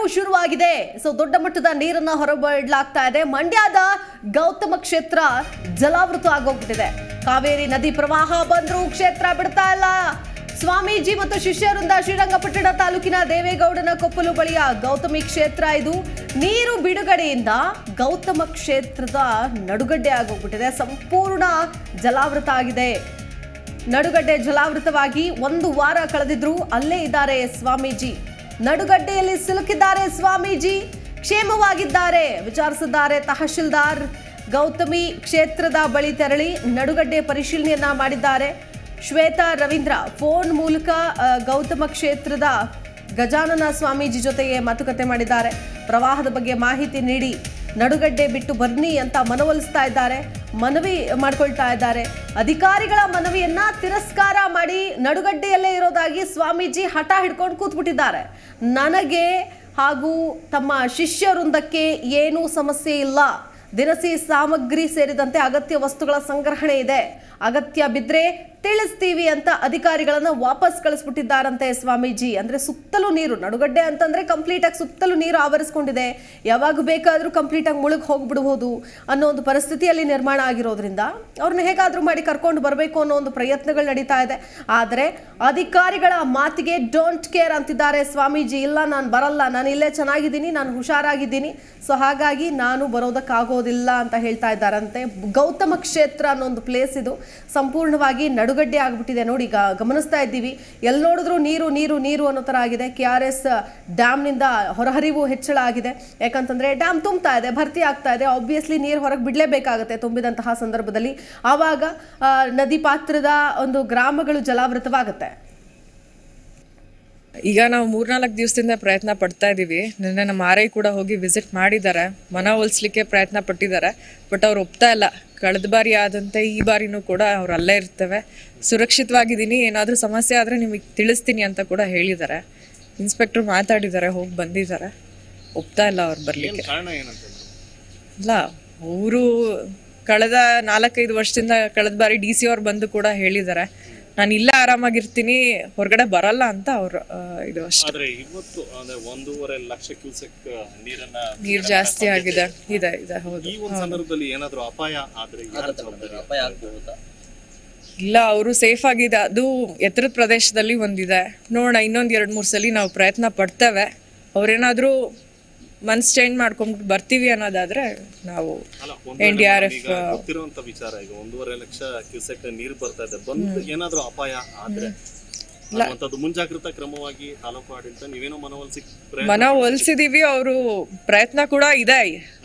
ಶುರುವಾಗಿದೆ ಸೊ ದೊಡ್ಡ ಮಟ್ಟದ ನೀರನ್ನ ಹೊರಬಿಡಲಾಗ್ತಾ ಇದೆ ಮಂಡ್ಯದ ಗೌತಮ ಕ್ಷೇತ್ರ ಜಲಾವೃತ ಆಗೋಗ್ಬಿಟ್ಟಿದೆ ಕಾವೇರಿ ನದಿ ಪ್ರವಾಹ ಬಂದ್ರೂ ಕ್ಷೇತ್ರ ಬಿಡ್ತಾ ಇಲ್ಲ ಸ್ವಾಮೀಜಿ ಮತ್ತು ಶಿಷ್ಯರಿಂದ ಶ್ರೀರಂಗಪಟ್ಟಣ ತಾಲೂಕಿನ ದೇವೇಗೌಡನ ಕೊಪ್ಪಲು ಬಳಿಯ ಗೌತಮಿ ಕ್ಷೇತ್ರ ಇದು ನೀರು ಬಿಡುಗಡೆಯಿಂದ ಗೌತಮ ಕ್ಷೇತ್ರದ ನಡುಗಡ್ಡೆ ಆಗೋಗ್ಬಿಟ್ಟಿದೆ ಸಂಪೂರ್ಣ ಜಲಾವೃತ ಆಗಿದೆ ನಡುಗಡ್ಡೆ ಜಲಾವೃತವಾಗಿ ಒಂದು ವಾರ ಕಳೆದಿದ್ರು ಅಲ್ಲೇ ಇದ್ದಾರೆ ಸ್ವಾಮೀಜಿ ನಡುಗಡ್ಡೆಯಲ್ಲಿ ಸಿಲುಕಿದ್ದಾರೆ ಸ್ವಾಮೀಜಿ ಕ್ಷೇಮವಾಗಿದ್ದಾರೆ ವಿಚಾರಿಸಿದ್ದಾರೆ ತಹಶೀಲ್ದಾರ್ ಗೌತಮಿ ಕ್ಷೇತ್ರದ ಬಳಿ ತೆರಳಿ ನಡುಗಡ್ಡೆ ಪರಿಶೀಲನೆಯನ್ನ ಮಾಡಿದ್ದಾರೆ ಶ್ವೇತಾ ರವೀಂದ್ರ ಫೋನ್ ಮೂಲಕ ಆ, ಗೌತಮ ಕ್ಷೇತ್ರದ ಗಜಾನನ ಸ್ವಾಮೀಜಿ ಜೊತೆಗೆ ಮಾತುಕತೆ ಮಾಡಿದ್ದಾರೆ ಪ್ರವಾಹದ ಬಗ್ಗೆ ಮಾಹಿತಿ ನೀಡಿ ನಡುಗಡ್ಡೆ ಬಿಟ್ಟು ಬನ್ನಿ ಅಂತ ಮನವೊಲಿಸ್ತಾ ಇದ್ದಾರೆ ಮನವಿ ಮಾಡ್ಕೊಳ್ತಾ ಇದ್ದಾರೆ ಅಧಿಕಾರಿಗಳ ಮನವಿಯನ್ನ ತಿರಸ್ಕಾರ ಮಾಡಿ ನಡುಗಡ್ಡೆಯಲ್ಲೇ ಇರೋದಾಗಿ ಸ್ವಾಮೀಜಿ ಹಠ ಹಿಡ್ಕೊಂಡು ಕೂತ್ಬಿಟ್ಟಿದ್ದಾರೆ ನನಗೆ ಹಾಗೂ ತಮ್ಮ ಶಿಷ್ಯ ವೃಂದಕ್ಕೆ ಏನೂ ಸಮಸ್ಯೆ ಇಲ್ಲ ದಿನಸಿ ಸಾಮಗ್ರಿ ಸೇರಿದಂತೆ ಅಗತ್ಯ ವಸ್ತುಗಳ ಸಂಗ್ರಹಣೆ ಇದೆ ಅಗತ್ಯ ಬಿದ್ರೆ ತಿಳಿಸ್ತೀವಿ ಅಂತ ಅಧಿಕಾರಿಗಳನ್ನ ವಾಪಸ್ ಕಳಿಸ್ಬಿಟ್ಟಿದ್ದಾರಂತೆ ಸ್ವಾಮೀಜಿ ಅಂದ್ರೆ ಸುತ್ತಲೂ ನೀರು ನಡುಗಡ್ಡೆ ಅಂತಂದ್ರೆ ಕಂಪ್ಲೀಟ್ ಆಗಿ ಸುತ್ತಲೂ ನೀರು ಆವರಿಸ್ಕೊಂಡಿದೆ ಯಾವಾಗ ಬೇಕಾದ್ರೂ ಕಂಪ್ಲೀಟ್ ಆಗಿ ಮುಳುಗ್ ಹೋಗ್ಬಿಡ್ಬೋದು ಅನ್ನೋ ಒಂದು ಪರಿಸ್ಥಿತಿಯಲ್ಲಿ ನಿರ್ಮಾಣ ಆಗಿರೋದ್ರಿಂದ ಅವ್ರನ್ನ ಹೇಗಾದ್ರೂ ಮಾಡಿ ಕರ್ಕೊಂಡು ಬರಬೇಕು ಅನ್ನೋ ಒಂದು ಪ್ರಯತ್ನಗಳು ನಡೀತಾ ಇದೆ ಆದರೆ ಅಧಿಕಾರಿಗಳ ಮಾತಿಗೆ ಡೋಂಟ್ ಕೇರ್ ಅಂತಿದ್ದಾರೆ ಸ್ವಾಮೀಜಿ ಇಲ್ಲ ನಾನು ಬರಲ್ಲ ನಾನು ಇಲ್ಲೇ ಚೆನ್ನಾಗಿದ್ದೀನಿ ನಾನು ಹುಷಾರಾಗಿದ್ದೀನಿ ಸೊ ಹಾಗಾಗಿ ನಾನು ಬರೋದಕ್ಕಾಗೋದಿಲ್ಲ ಅಂತ ಹೇಳ್ತಾ ಇದ್ದಾರಂತೆ ಗೌತಮ ಕ್ಷೇತ್ರ ಅನ್ನೋ ಒಂದು ಪ್ಲೇಸ್ ಇದು ಸಂಪೂರ್ಣವಾಗಿ ನಡುಗಡ್ಡೆ ಆಗ್ಬಿಟ್ಟಿದೆ ನೋಡಿ ಈಗ ಗಮನಿಸ್ತಾ ಇದ್ದೀವಿ ಎಲ್ಲಿ ನೋಡಿದ್ರು ನೀರು ನೀರು ನೀರು ಅನ್ನೋ ಥರ ಆಗಿದೆ ಕೆ ಆರ್ ಎಸ್ ಡ್ಯಾಮ್ನಿಂದ ಹೊರಹರಿವು ಹೆಚ್ಚಳ ಆಗಿದೆ ಯಾಕಂತಂದ್ರೆ ಡ್ಯಾಮ್ ತುಂಬ್ತಾ ಇದೆ ಭರ್ತಿ ಆಗ್ತಾ ಇದೆ ಆಬ್ವಿಯಸ್ಲಿ ನೀರು ಹೊರಗೆ ಬಿಡಲೇಬೇಕಾಗುತ್ತೆ ತುಂಬಿದಂತಹ ಸಂದರ್ಭದಲ್ಲಿ ಆವಾಗ ಆ, ನದಿ ಪಾತ್ರದ ಒಂದು ಗ್ರಾಮಗಳು ಜಲಾವೃತವಾಗುತ್ತೆ ಈಗ ನಾವು ಮೂರ್ನಾಲ್ಕು ದಿವಸದಿಂದ ಪ್ರಯತ್ನ ಪಡ್ತಾ ಇದ್ದೀವಿ ನಿನ್ನೆ ನಮ್ಮ ಆರೈ ಕೂಡ ಹೋಗಿ ವಿಸಿಟ್ ಮಾಡಿದ್ದಾರೆ ಮನ ಒಲಿಸ್ಲಿಕ್ಕೆ ಪ್ರಯತ್ನ ಪಟ್ಟಿದ್ದಾರೆ ಬಟ್ ಅವ್ರು ಒಪ್ತಾ ಇಲ್ಲ ಕಳೆದ ಬಾರಿ ಆದಂತೆ ಈ ಬಾರಿನೂ ಕೂಡ ಅವ್ರು ಅಲ್ಲೇ ಇರ್ತೇವೆ ಸುರಕ್ಷಿತವಾಗಿದ್ದೀನಿ ಏನಾದರೂ ಸಮಸ್ಯೆ ಆದರೆ ನಿಮಗೆ ತಿಳಿಸ್ತೀನಿ ಅಂತ ಕೂಡ ಹೇಳಿದ್ದಾರೆ ಇನ್ಸ್ಪೆಕ್ಟ್ರು ಮಾತಾಡಿದ್ದಾರೆ ಹೋಗಿ ಬಂದಿದ್ದಾರೆ ಒಪ್ತಾ ಇಲ್ಲ ಅವ್ರು ಬರಲಿಕ್ಕೆ ಕಾರಣ ಏನಂತ ಇಲ್ಲ ಅವರು ಕಳೆದ ನಾಲ್ಕೈದು ವರ್ಷದಿಂದ ಕಳೆದ ಬಾರಿ ಡಿ ಸಿ ಅವ್ರು ಬಂದು ಕೂಡ ಹೇಳಿದ್ದಾರೆ ನಾನು ಇಲ್ಲೇ ಆರಾಮಾಗಿರ್ತೀನಿ ಹೊರಗಡೆ ಬರಲ್ಲ ಅಂತ ಅವ್ರು ಆ, ಇದು ಅಷ್ಟೇ ಆದ್ರೆ ಇವತ್ತು ಅಂದ್ರೆ ಒಂದೂವರೆ ಲಕ್ಷ ಕ್ಯೂಸೆಕ್ ನೀರನ್ನ ನೀರು ಜಾಸ್ತಿ ಆಗಿದೆ ಇದೆ ಇದೆ ಹೌದು ಈ ಒಂದು ಸಂದರ್ಭದಲ್ಲಿ ಏನಾದ್ರೂ ಅಪಾಯ ಆದ್ರೆ ಯಾರ ಜವಾಬ್ದಾರಿ ಅಪಾಯ ಆಗ್ಬಹುದಾ ಇಲ್ಲ ಅವರು ಸೇಫ್ ಆಗಿದೆ ಅದು ಎತ್ತರದ ಪ್ರದೇಶದಲ್ಲಿ ಒಂದಿದೆ ನೋಡೋಣ ಇನ್ನೊಂದು ಎರಡು ಮೂರು ಸಲ ನಾವು ಪ್ರಯತ್ನ ಪಡ್ತೇವೆ ಅವ್ರೇನಾದರೂ ಮನ್ಸ್ ಚೇಂಜ್ ಮಾಡ್ಕೊಂಡ್ಬಿಟ್ಟು ಬರ್ತೀವಿ ಅನ್ನೋದಾದ್ರೆ ನಾವು ಅಲ್ಲ ಎನ್ ಡಿ ಆರ್ ಎಫ್ ಈಗ ಗೊತ್ತಿರುವಂತ ವಿಚಾರ ಈಗ ಒಂದೂವರೆ ಲಕ್ಷ ಕ್ಯೂಸೆಕ್ ನೀರು ಬರ್ತಾ ಇದೆ ಬಂದು ಏನಾದ್ರೂ ಅಪಾಯ ಆದ್ರೆ ಅನ್ನುವಂಥದ್ದು ಮುಂಜಾಗ್ರತಾ ಕ್ರಮವಾಗಿ ತಾಲೂಕು ಆಡಳಿತ ನೀವೇನೋ ಮನವೊಲಿಸಿ ಪ್ರಯತ್ನ ಮನ ಒಲಿಸಿದೀವಿ ಅವರು ಪ್ರಯತ್ನ ಕೂಡ ಇದೆ